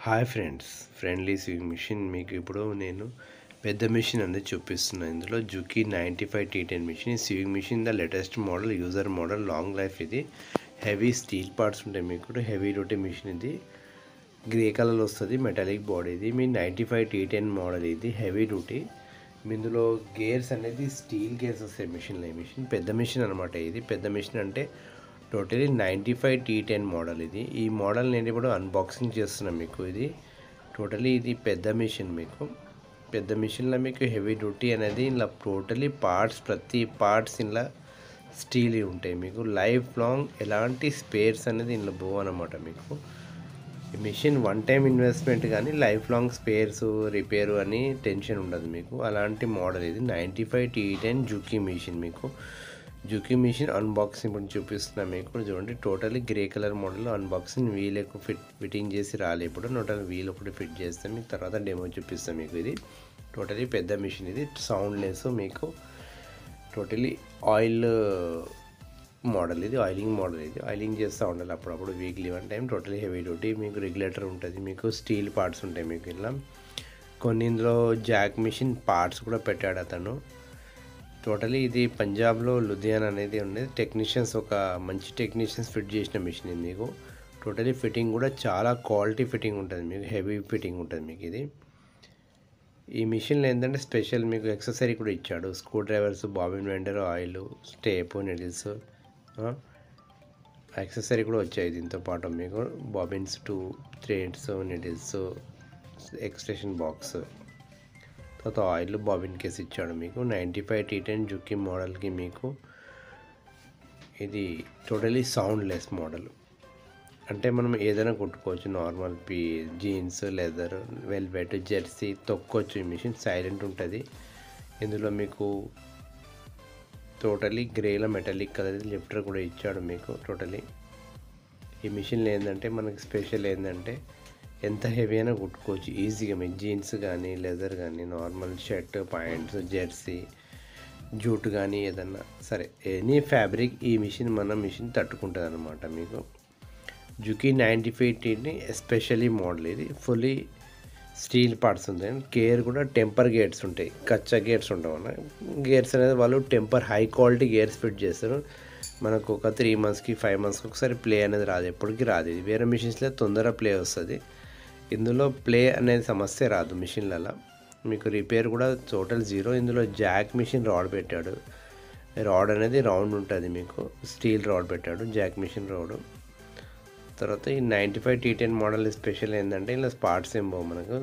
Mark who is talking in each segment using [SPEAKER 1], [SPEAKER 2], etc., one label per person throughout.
[SPEAKER 1] Hi friends friendly swing machine మీకు ఇప్పుడు నేను పెద్ద మిషన్ అనేది చూపిస్తున్నాను ఇందులో Juki ninety five T ten machine ఈ swing machine the latest model user model long life ఇది హెవీ స్టీల్ పార్ట్స్ ఉంటాయి మీకు కూడా హెవీ రోటీ మిషన్ ఇది గ్రే కలర్ వస్తుంది మెటాలిక్ బాడీ ఇది మీ ninety five T ten model ఇది హెవీ డ్యూటీ ఇందులో గేర్స్ అనేది స్టీల్ గేర్స్ వస్తాయి మిషన్లో ఈ మిషన్ పెద్ద మిషన్ అనమాట ఇది పెద్ద మిషన్ అంటే totally ninety five T ten model ఇది ఈ మోడల్ నేను ఇప్పుడు అన్బాక్సింగ్ చేస్తున్నాను మీకు ఇది టోటలీ ఇది పెద్ద మిషన్ మీకు పెద్ద మిషన్లో మీకు హెవీ డ్యూటీ అనేది ఇలా టోటలీ పార్ట్స్ ప్రతి పార్ట్స్ ఇలా స్టీల్ ఉంటాయి మీకు లైఫ్ లాంగ్ ఎలాంటి స్పేర్స్ అనేది ఇందులో పోవు అనమాట మీకు ఈ మిషన్ వన్ టైం ఇన్వెస్ట్మెంట్ కానీ లైఫ్ లాంగ్ స్పేర్స్ రిపేరు అని టెన్షన్ ఉండదు మీకు అలాంటి మోడల్ ఇది ninety five T ten Juki machine మీకు జుకీ మిషన్ అన్బాక్సింగ్ ఇప్పుడు చూపిస్తున్నా మీకు చూడండి totally grey colour model unboxing wheel ఎక్కువ ఫిట్ ఫిట్టింగ్ చేసి రాలే ఇప్పుడు టోటల్ వీల్ ఒకటి ఫిట్ చేస్తే మీకు తర్వాత డెమో చూపిస్తాను మీకు ఇది టోటలీ పెద్ద మిషన్ ఇది సౌండ్లెస్ మీకు టోటలీ ఆయిల్ మోడల్ ఇది ఆయిలింగ్ మోడల్ ఇది ఆయిలింగ్ చేస్తూ ఉండాలి అప్పుడప్పుడు weekly one time totally heavy duty మీకు రెగ్యులేటర్ ఉంటుంది మీకు స్టీల్ పార్ట్స్ ఉంటాయి మీకు ఇలా కొన్ని ఇందులో జాక్ మిషన్ పార్ట్స్ కూడా పెట్టాడు అతను టోటలీ ఇది పంజాబ్లో లుధియానా అనేది ఉండేది టెక్నీషియన్స్ ఒక మంచి టెక్నీషియన్స్ ఫిట్ చేసిన మిషన్ ఇది మీకు టోటలీ ఫిట్టింగ్ కూడా చాలా క్వాలిటీ ఫిట్టింగ్ ఉంటుంది మీకు హెవీ ఫిట్టింగ్ ఉంటుంది మీకు ఇది ఈ మిషన్లో ఏంటంటే స్పెషల్ మీకు ఎక్సెసరీ కూడా ఇచ్చాడు screw drivers bobbin winder oil స్టేప్ నిడిల్స్ యాక్సెసరీ కూడా వచ్చాయి దీంతో పాటు మీకు bobbins two threads needles extension box తర్వాత ఆయిల్ బాబిన్ కేస్ ఇచ్చాడు మీకు ninety five T ten Juki మోడల్కి మీకు ఇది టోటలీ సౌండ్లెస్ మోడల్ అంటే మనం ఏదైనా కుట్టుకోవచ్చు నార్మల్ పీ జీన్స్ లెదర్ వెల్వెట్ జెర్సీ తొక్కొచ్చు ఈ మిషన్ సైలెంట్ ఉంటుంది ఇందులో మీకు టోటలీ గ్రేలో మెటాలిక్ కలర్ లిఫ్టర్ కూడా ఇచ్చాడు మీకు టోటలీ ఈ మిషన్లో ఏంటంటే మనకి స్పెషల్ ఏంటంటే ఎంత హెవీ అయినా కుట్టుకోవచ్చు ఈజీగా మీకు జీన్స్ కానీ లెదర్ కానీ normal shirt pants jersey jute కానీ ఏదన్నా సరే ఎనీ ఫ్యాబ్రిక్ ఈ మిషన్ మన మిషన్ తట్టుకుంటుంది అనమాట మీకు జుకీ నైంటీ ఫైవ్ని ఎస్పెషలీ మోడల్ ఇది ఫుల్లీ స్టీల్ పార్ట్స్ ఉంటాయి గేర్ కూడా టెంపర్ గేర్స్ ఉంటాయి కచ్చా గేర్స్ ఉండవు అన్న గేర్స్ అనేది వాళ్ళు temper high quality gears fit చేస్తారు మనకు ఒక త్రీ మంత్స్కి ఫైవ్ మంత్స్కి ఒకసారి ప్లే అనేది రాదు ఎప్పటికీ రాదు ఇది వేరే మిషన్స్లో తొందరగా ప్లే వస్తుంది ఇందులో ప్లే అనేది సమస్య రాదు మిషన్లలో మీకు రిపేర్ కూడా టోటల్ జీరో ఇందులో జాక్ మిషన్ రాడ్ పెట్టాడు రాడ్ అనేది రౌండ్ ఉంటుంది మీకు స్టీల్ రాడ్ పెట్టాడు జాక్ మిషన్ రాడ్ తర్వాత ఈ ninety five T ten model special ఏంటంటే ఇలా స్పాట్స్ ఏం పోవు మనకు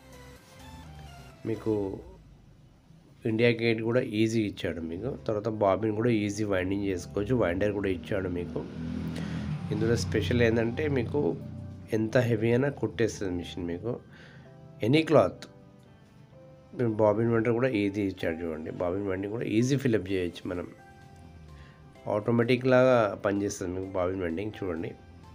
[SPEAKER 1] మీకు ఇండియా గేట్ కూడా ఈజీ ఇచ్చాడు మీకు తర్వాత బాబిన్ కూడా ఈజీ వైండింగ్ చేసుకోవచ్చు వైండర్ కూడా ఇచ్చాడు మీకు ఇందులో స్పెషల్ ఏంటంటే మీకు ఎంత హెవీ అయినా కుట్టేస్తుంది మిషన్ మీకు ఎనీ క్లాత్ బాబిన్ వెంటర్ కూడా ఈజీ ఇచ్చాడు చూడండి బాబిన్ వెండింగ్ కూడా ఈజీ ఫిలప్ చేయొచ్చు మనం ఆటోమేటిక్ లాగా పనిచేస్తుంది మీకు బాబిన్ వెండింగ్ చూడండి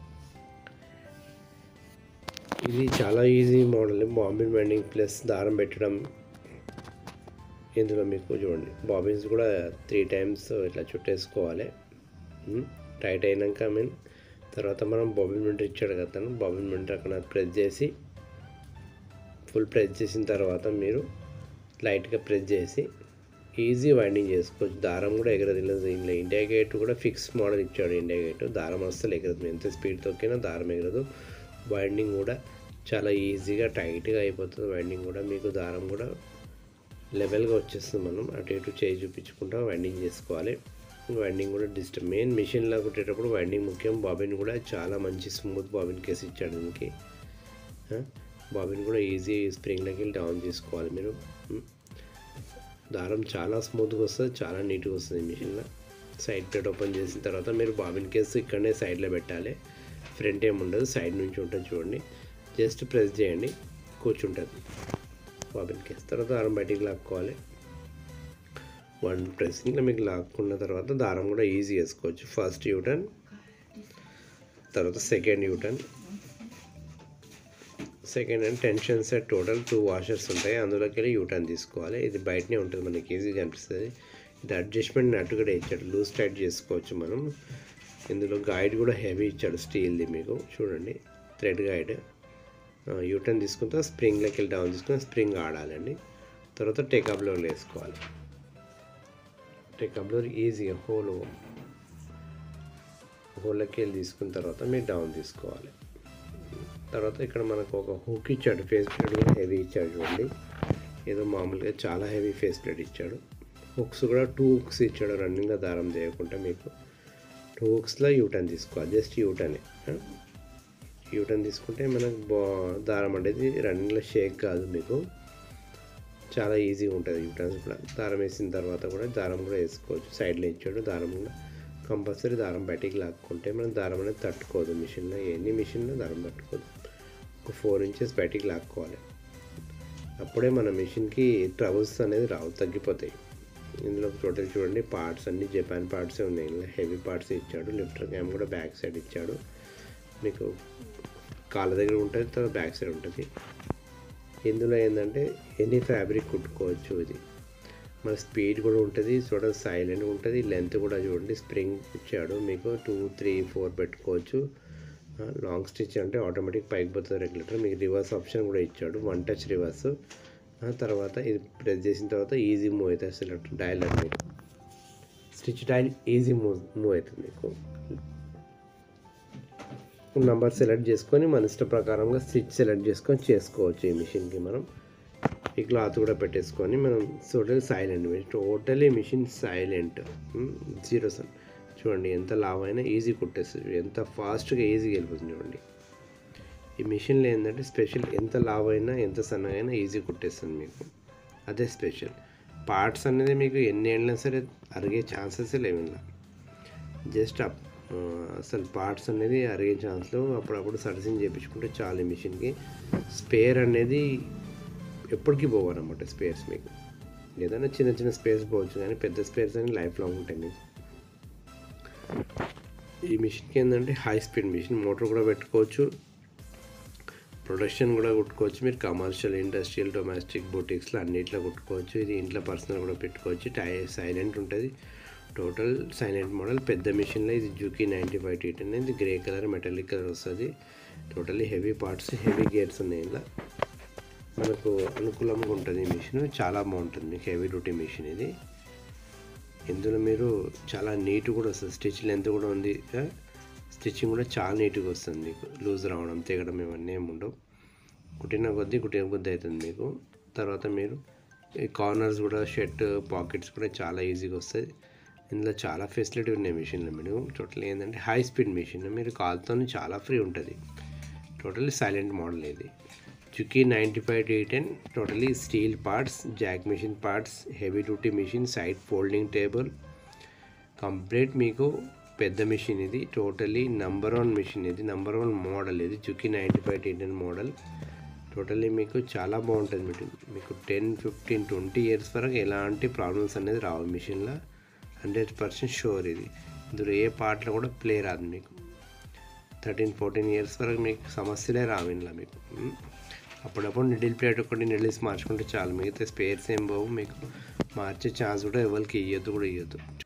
[SPEAKER 1] ఇది చాలా easy model bobbin winding plus దారం పెట్టడం ఇందులో మీకు చూడండి బాబిన్స్ కూడా త్రీ టైమ్స్ ఇట్లా చుట్టేసుకోవాలి టైట్ అయినాక మీన్ తర్వాత మనం బాబిన్ వెంటర్ ఇచ్చాడు కదా తను బాబిన్ వెంటర్ అక్కడ ప్రెస్ చేసి ఫుల్ ప్రెస్ చేసిన తర్వాత మీరు లైట్గా ప్రెస్ చేసి ఈజీ వైండింగ్ చేసుకోవచ్చు దారం కూడా ఎగరదు ఇలా ఇందులో ఇండియా గేట్ కూడా ఫిక్స్ మోడల్ ఇచ్చాడు ఇండియా గేట్ దారం అస్సలు ఎగరదు ఎంత స్పీడ్ తొక్కినా దారం ఎగరదు వైండింగ్ కూడా చాలా ఈజీగా టైట్గా అయిపోతుంది వైండింగ్ కూడా మీకు దారం కూడా లెవెల్గా వచ్చేస్తుంది మనం అటు ఇటు చేయి చూపించుకుంటా వైండింగ్ చేసుకోవాలి వైండింగ్ కూడా డిస్టర్బ్ మెయిన్ మిషన్లో కుట్టేటప్పుడు వైండింగ్ ముఖ్యం బాబిన్ కూడా చాలా మంచి స్మూత్ బాబిన్ కేసు ఇచ్చాడు దీనికి బాబిన్ కూడా ఈజీ స్ప్రింగ్లోకి వెళ్ళి డౌన్ చేసుకోవాలి మీరు దారం చాలా స్మూత్గా వస్తుంది చాలా నీట్గా వస్తుంది మిషన్లో సైడ్ ప్లేట్ ఓపెన్ చేసిన తర్వాత మీరు బాబిన్ కేసు ఇక్కడనే సైడ్లో పెట్టాలి ఫ్రంట్ ఏమి ఉండదు సైడ్ నుంచి ఉంటుంది చూడండి జస్ట్ ప్రెస్ చేయండి కూర్చుంటుంది బాబిన్ కేసు తర్వాత దారం బయటికి లాక్కోవాలి వన్ ప్రెస్సింగ్లో మీకు లాక్కున్న తర్వాత దారం కూడా ఈజీ వేసుకోవచ్చు ఫస్ట్ యూటర్న్ తర్వాత second U turn second and tension set total two washers ఉంటాయి అందులోకి వెళ్ళి యూటర్న్ తీసుకోవాలి ఇది బయటనే ఉంటుంది మనకి ఈజీగా అనిపిస్తుంది ఇది అడ్జస్ట్మెంట్ నట్టు కూడా ఇచ్చాడు లూజ్ టైట్ చేసుకోవచ్చు మనం ఇందులో గైడ్ కూడా హెవీ ఇచ్చాడు స్టీల్ది మీకు చూడండి థ్రెడ్ గైడ్ యూటర్న్ తీసుకున్న తర్వాత స్ప్రింగ్లోకి వెళ్ళి డౌన్ తీసుకుని స్ప్రింగ్ ఆడాలండి తర్వాత టేకప్లో వేసుకోవాలి టేకప్లో ఈజీగా హోల్ హోల్లోకి వెళ్ళి తీసుకున్న తర్వాత మీరు డౌన్ తీసుకోవాలి తర్వాత ఇక్కడ మనకు ఒక హుక్ ఇచ్చాడు ఫేస్ ప్లేట్ కూడా హెవీ ఇచ్చాడు చూడండి ఏదో మామూలుగా చాలా హెవీ ఫేస్ ప్లేట్ ఇచ్చాడు హుక్స్ కూడా టూ హుక్స్ ఇచ్చాడు రన్నింగ్గా దారం చేయకుండా మీకు టూ హుక్స్లో యూటర్న్ తీసుకోవాలి జస్ట్ యూటర్నే యూటర్న్ తీసుకుంటే మనకు బా దారం అనేది రన్నింగ్లో షేక్ కాదు మీకు చాలా ఈజీగా ఉంటుంది యూటర్న్స్ కూడా దారం వేసిన తర్వాత కూడా దారం కూడా వేసుకోవచ్చు సైడ్లో ఇచ్చాడు దారం కూడా కంపల్సరీ దారం బయటికి లాక్కుంటే మనం దారం అనేది తట్టుకోదు మిషన్లో ఎన్ని మిషన్లో దారం తట్టుకోదు ఒక ఫోర్ ఇంచెస్ బయటికి లాక్కోవాలి అప్పుడే మన మిషన్కి ట్రబుల్స్ అనేది రావు తగ్గిపోతాయి ఇందులో టోటల్ చూడండి పార్ట్స్ అన్ని జపాన్ పార్ట్సే ఉన్నాయి ఇందులో హెవీ పార్ట్స్ ఇచ్చాడు లిఫ్టర్ క్యామ్ కూడా బ్యాక్ సైడ్ ఇచ్చాడు మీకు కాళ్ళ దగ్గర ఉంటుంది తర్వాత బ్యాక్ సైడ్ ఉంటుంది ఇందులో ఏంటంటే ఎనీ ఫ్యాబ్రిక్ కుట్టుకోవచ్చు ఇది మన స్పీడ్ కూడా ఉంటుంది చూడండి సైలెంట్గా ఉంటుంది లెంత్ కూడా చూడండి స్ప్రింగ్ ఇచ్చాడు మీకు టూ త్రీ ఫోర్ పెట్టుకోవచ్చు లాంగ్ స్టిచ్ అంటే ఆటోమేటిక్ పైకి పోతుంది రెగ్యులేటర్ మీకు రివర్స్ ఆప్షన్ కూడా ఇచ్చాడు వన్ టచ్ రివర్స్ తర్వాత ఇది ప్రెస్ చేసిన తర్వాత ఈజీ మూవ్ అవుతుంది అసలు డైల్ మీకు stitch dial easy move move అవుతుంది మీకు నంబర్ సెలెక్ట్ చేసుకొని మన ఇష్ట ప్రకారంగా స్టిచ్ సెలెక్ట్ చేసుకొని చేసుకోవచ్చు ఈ మిషన్కి మనం ఈ క్లాత్ కూడా పెట్టేసుకొని మనం total silent totally machine silent zero సన్ చూడండి ఎంత లావ్ అయినా ఈజీ కుట్టేస్తుంది ఎంత ఫాస్ట్గా ఈజీగా వెళ్ళిపోతుంది చూడండి ఈ మిషన్లో ఏంటంటే స్పెషల్ ఎంత లావ్ అయినా ఎంత సన్నగా అయినా ఈజీ కుట్టేస్తుంది మీకు అదే స్పెషల్ పార్ట్స్ అనేది మీకు ఎన్ని ఏళ్ళైనా సరే అరిగే ఛాన్సెస్ లేవు ఇలా జస్ట్ అసలు పార్ట్స్ అనేది అరిగే ఛాన్స్లో అప్పుడప్పుడు సర్వీసింగ్ చేయించుకుంటే చాలు ఈ మిషన్కి స్పేర్ అనేది ఎప్పటికీ పోవన్నమాట స్పేర్స్ మీకు ఏదైనా చిన్న చిన్న స్పేర్స్ పోవచ్చు కానీ పెద్ద స్పేర్స్ అని లైఫ్ లాంగ్ ఉంటాయి మీకు ఈ మిషన్కి ఏంటంటే హై స్పీడ్ మిషన్ మోటార్ కూడా పెట్టుకోవచ్చు ప్రొడక్షన్ కూడా కుట్టుకోవచ్చు మీరు కమర్షియల్ ఇండస్ట్రియల్ డొమెస్టిక్ బొటిక్స్లో అన్నిట్లో కుట్టుకోవచ్చు ఇది ఇంట్లో పర్సనల్ కూడా పెట్టుకోవచ్చు టై సైలెంట్ ఉంటుంది టోటల్ సైలెంట్ మోడల్ పెద్ద మిషన్లో ఇది Juki ninety five T ten ఇది గ్రే కలర్ మెటాలిక్ కలర్ వస్తుంది totally heavy parts heavy gears ఉన్నాయి ఇలా మనకు అనుకూలంగా ఉంటుంది ఈ మిషన్ చాలా బాగుంటుంది మీకు హెవీ డ్యూటీ మిషన్ ఇది ఇందులో మీరు చాలా నీట్ కూడా వస్తుంది స్టిచ్ లెంత్ కూడా ఉంది స్టిచ్చింగ్ కూడా చాలా నీట్గా వస్తుంది మీకు లూజ్ రావడం తెగడం ఇవన్నీ ఏమి ఉండవు కుట్టిన కొద్దీ కుట్టిన కొద్దీ అవుతుంది మీకు తర్వాత మీరు ఈ కార్నర్స్ కూడా షర్ట్ పాకెట్స్ కూడా చాలా ఈజీగా వస్తుంది ఇందులో చాలా ఫెసిలిటీ ఉన్నాయి మిషన్లో మీరు టోటల్ ఏంటంటే హై స్పీడ్ మిషన్ మీరు కాల్తో చాలా ఫ్రీ ఉంటుంది టోటల్లీ సైలెంట్ మోడల్ ఇది Juki ninety five T ten totally steel parts jack machine parts heavy duty machine side folding table complete మీకు పెద్ద మిషన్ ఇది టోటలీ నంబర్ వన్ మిషన్ ఇది number one model ఇది Juki ninety five T ten model totally మీకు చాలా బాగుంటుంది మీకు మీకు టెన్ ఫిఫ్టీన్ ట్వంటీ ఇయర్స్ వరకు ఎలాంటి ప్రాబ్లమ్స్ అనేది రావు మిషన్లో హండ్రెడ్ పర్సెంట్ షూర్ ఇది ఇందులో ఏ పార్ట్లో కూడా ప్లే రాదు మీకు థర్టీన్ ఫోర్టీన్ ఇయర్స్ వరకు మీకు సమస్యలే రావు ఇంట్లో మీకు ఉమ్. అప్పుడప్పుడు నిడిల్ ప్లేట్ ఒకటి నిడిల్స్ మార్చుకుంటే చాలు మిగతా స్పేర్స్ ఏం పోవు మీకు మార్చే ఛాన్స్ కూడా ఎవరికి ఇవ్వద్దు కూడా ఇవ్వద్దు